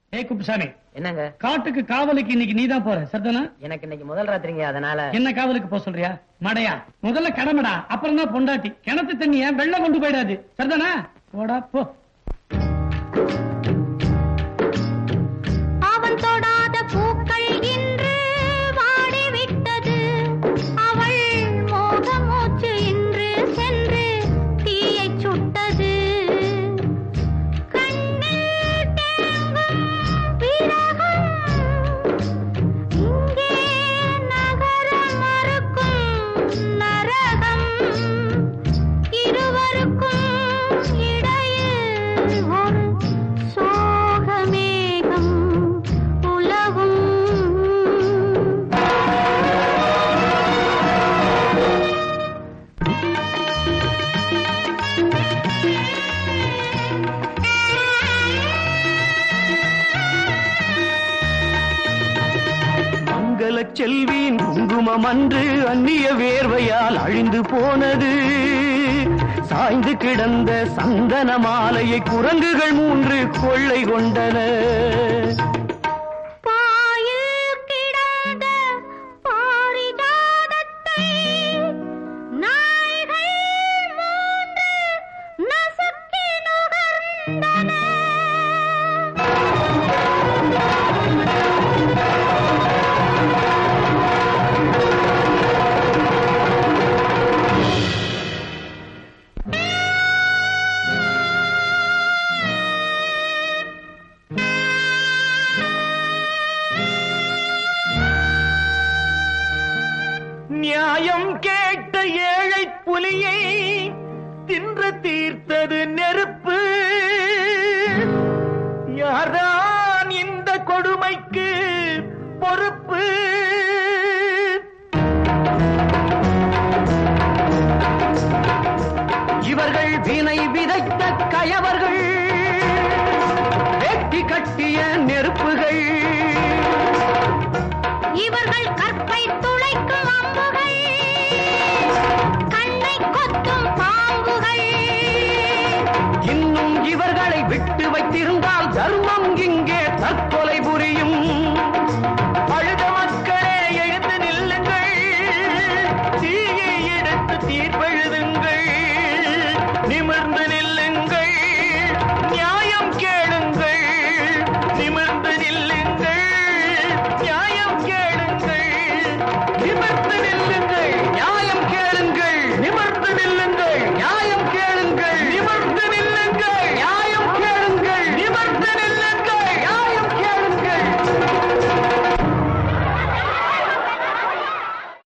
ஏய் குப்புசாமி என்னங்க காட்டுக்கு காவலுக்கு இன்னைக்கு நீதான் போற சரிதானா எனக்கு இன்னைக்கு முதல் ராத்திரிங்க அதனால என்ன காவலுக்கு போக சொல்றியா மடையா முதல்ல கடமைடா அப்புறம் தான் பொண்டாட்டி கிணத்து தண்ணிய வெள்ளம் கொண்டு போயிடாது சரிதானா போடா போ அவன் தொடாத பூக்கள் இன்று வாடிவிட்டது அவள் மோக மூச்சு இன்று சென்று தீயைச் சுட்டது கண்ணில் தேங்கும் விரகம் இங்கே நகர மறுக்கும் நரகம் இருவருக்கும் இடையில் ஒரு சோகமேகம் உலவும் மங்கள செல்வியின் குங்குமம் அன்று அந்நிய வேர்வையால் அழிந்து போனது சாய்ந்து கிடந்த சந்தன மாலையை குரங்குகள் மூன்று கொள்ளை கொண்டன பாயில் கிடந்த பாரிஜாதத்தை நாய்கள் மூன்று நசுக்கி நுகர்ந்தன நியாயம் கேட்ட ஏழை புலியை தின்று தீர்த்தது நெருப்பு யார்தான் இந்த கொடுமைக்கு பொறுப்பு இவர்கள் வினை விதைத்த கயவர்கள் வெட்டி கட்டிய நெருப்புகள் இவர்கள் கற்பை துளைக்கும் அம்புகள் கண்ணை கொத்தும் பாம்புகள் இன்னும் இவர்களை விட்டு வைத்திருந்தால் தர்மம் இங்கே தற்கொலை புரியும்